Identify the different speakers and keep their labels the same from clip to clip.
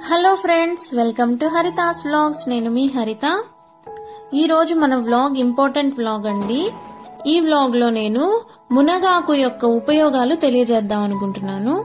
Speaker 1: hello friends welcome to Haritha's vlogs నేను మీ హరిత ఈ రోజు మన వ్లాగ్ ఇంపార్టెంట్ వ్లాగ్ అండి ఈ వ్లాగ్ లో నేను మునగాకు యొక్క ఉపయోగాలు తెలియజేద్దాం అనుకుంటున్నాను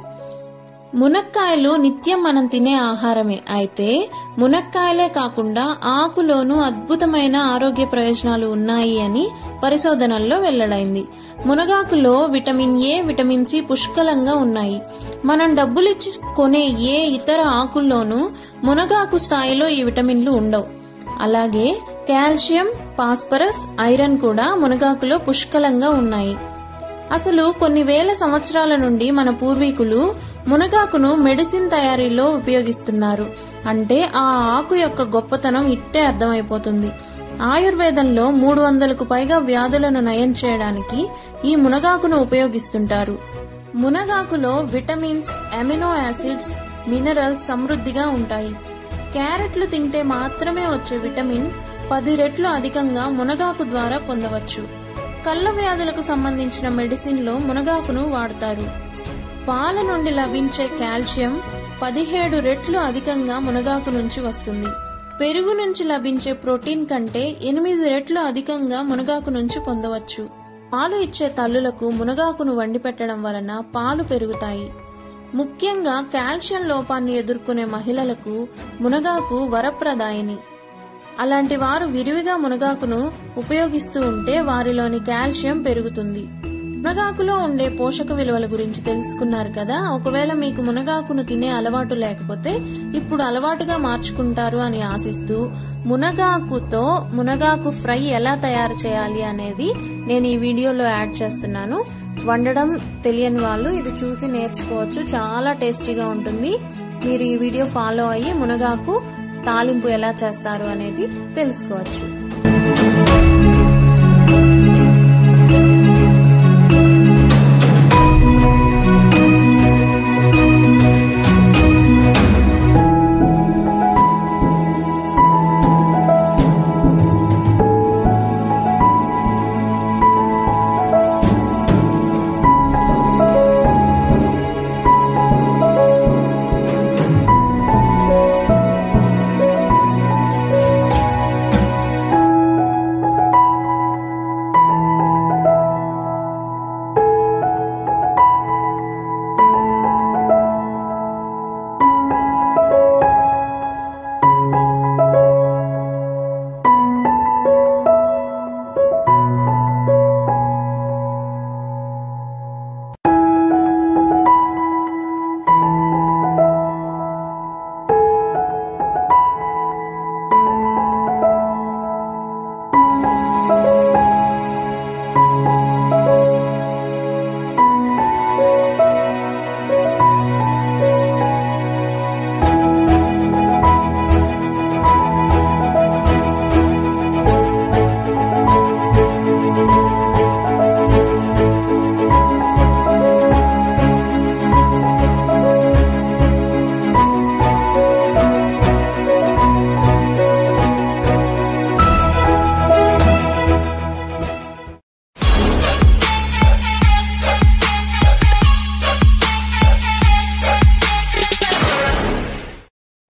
Speaker 1: మునక్కాయలు నిత్యం మనం తినే ఆహారమే అయితే మునక్కాయలే కాకుండా ఆకులోనూ అద్భుతమైన ఆరోగ్య ప్రయోజనాలు ఉన్నాయి అని పరిశోధనల్లో వెల్లడైంది మునగాకులో విటమిన్ ఏ విటమిన్ సి పుష్కలంగా ఉన్నాయి మనం డబ్బులిచ్చి కొనే ఏ ఇతర ఆకుల్లోనూ మునగాకు స్థాయిలో ఈ విటమిన్లు ఉండవు అలాగే కాల్షియం పాస్పరస్ ఐరన్ కూడా మునగాకులో పుష్కలంగా ఉన్నాయి అసలు కొన్ని వేల సంవత్సరాల నుండి మన పూర్వీకులు మునగాకును మెడిసిన్ తయారీలో ఉపయోగిస్తున్నారు అంటే ఆ ఆకు యొక్క గొప్పతనం ఇట్టే అర్థమైపోతుంది ఆయుర్వేదంలో మూడు వందలకు పైగా వ్యాధులను నయం చేయడానికి ఈ మునగాకును ఉపయోగిస్తుంటారు మునగాకులో విటమిన్స్ అమినో యాసిడ్స్ మినరల్స్ సమృద్ధిగా ఉంటాయి క్యారెట్లు తింటే మాత్రమే వచ్చే విటమిన్ పది రెట్లు అధికంగా మునగాకు ద్వారా పొందవచ్చు కళ్ళ వ్యాధులకు సంబంధించిన మెడిసిన్లో మునగాకును వాడతారు పాల నుండి లభించే కాల్షియం పదిహేడు రెట్లు అధికంగా మునగాకు నుంచి వస్తుంది పెరుగు నుంచి లభించే ప్రోటీన్ కంటే ఎనిమిది రెట్లు అధికంగా మునగాకు నుంచి పొందవచ్చు పాలు ఇచ్చే తల్లులకు మునగాకును వండి పెట్టడం వలన పాలు పెరుగుతాయి ముఖ్యంగా కాల్షియం లోపాన్ని ఎదుర్కొనే మహిళలకు మునగాకు వరప్రదాయిని అలాంటి వారు విరివిగా మునగాకును ఉపయోగిస్తూ ఉంటే వారిలోని కాల్షియం పెరుగుతుంది మునగాకులో ఉండే పోషక విలువల గురించి తెలుసుకున్నారు కదా ఒకవేళ మీకు మునగాకును తినే అలవాటు లేకపోతే ఇప్పుడు అలవాటుగా మార్చుకుంటారు అని ఆశిస్తూ మునగాకుతో మునగాకు ఫ్రై ఎలా తయారు చేయాలి అనేది నేను ఈ వీడియోలో యాడ్ చేస్తున్నాను వండడం తెలియని వాళ్ళు ఇది చూసి నేర్చుకోవచ్చు చాలా టేస్టీగా ఉంటుంది మీరు ఈ వీడియో ఫాలో అయ్యి మునగాకు తాలింపు ఎలా చేస్తారు అనేది తెలుసుకోవచ్చు